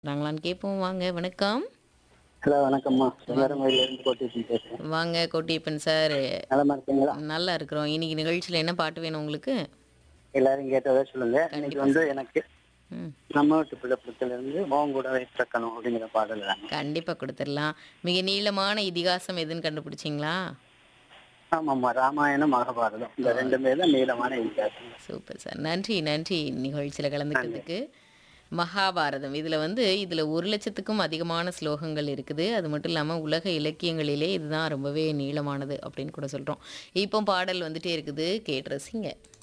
நாங்களான்னு கேட்போம் வாங்க வணக்கம் ஹலோ வணக்கம்மா சிவகரங்கோயில இருந்து கோட்டிட்டு பேசுறேன் வாங்க கோட்டியப்பன் சார் நலமா இருக்கீங்களா நல்லா இருக்கிறோம் இன்னைக்கு நிகழ்ச்சியில் என்ன பாட்டு வேணும் உங்களுக்கு எல்லாரும் கேட்டதா சொல்லுங்க இன்னைக்கு வந்து எனக்கு ம் நம்ம வீட்டு பிள்ளைப்புறத்துல இருந்து மோகம் கூட வைத்திருக்கணும் அப்படிங்கிற பாடல் தாங்க கண்டிப்பாக கொடுத்துடலாம் மிக நீளமான இதிகாசம் எதுன்னு கண்டுபிடிச்சிங்களா ஆமாம்மா ராமாயணம் மகாபாரதம் இந்த ரெண்டுமே தான் நீளமான வித்தியாசம் சூப்பர் சார் நன்றி நன்றி நிகழ்ச்சியில் கலந்துக்கிறதுக்கு மகாபாரதம் இதில் வந்து இதில் ஒரு லட்சத்துக்கும் அதிகமான ஸ்லோகங்கள் இருக்குது அது மட்டும் இல்லாமல் உலக இலக்கியங்களிலே இதுதான் ரொம்பவே நீளமானது அப்படின்னு கூட சொல்கிறோம் இப்போ பாடல் வந்துட்டே இருக்குது கேட்டு ரசிங்க